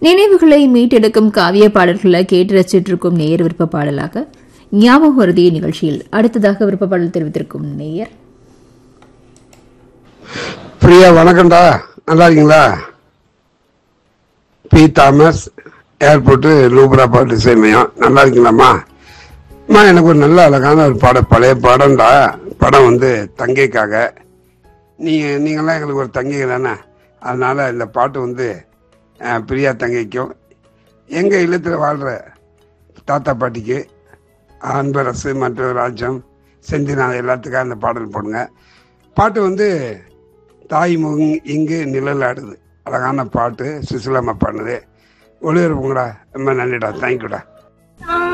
நினைவுகளை மீட்டெடுக்கும் காவிய பாடல்களை கேட்டு ரசிச்சிட்டு இருக்கும் நேயர் விருப்ப பாடலாக ஞாபகம் வருதிய நிகழ்ச்சியில் அடுத்ததாக விருப்ப பாடல் தெரிவித்திருக்கும் நேயர் பிரியா வணக்கம்டா நல்லா இருக்கீங்களா பி தாமஸ் ஏர்போர்ட்டு லூப்ராபாட் சேமையம் நல்லா இருக்கீங்களாம்மா அம்மா எனக்கு ஒரு நல்ல அழகான ஒரு படம் பழைய படம்டா படம் வந்து தங்கைக்காக நீங்கள் நீங்களாம் எங்களுக்கு ஒரு தங்கை தானே அதனால் இந்த பாட்டு வந்து அஹ், பிரியா தங்கைக்கும் எங்கள் இல்லத்தில் வாழ்கிற தாத்தா பாட்டிக்கு அன்பரசு மற்றும் ராஜ்யம் செந்திநாத எல்லாத்துக்கும் அந்த பாடல் போடுங்க பாட்டு வந்து தாய் முகம் இங்கு நிழல் ஆடுது அழகான பாட்டு சுசிலாமா பாடுனது ஒளிபரப்புங்கடா ரொம்ப நன்றிடா தேங்க்யூடா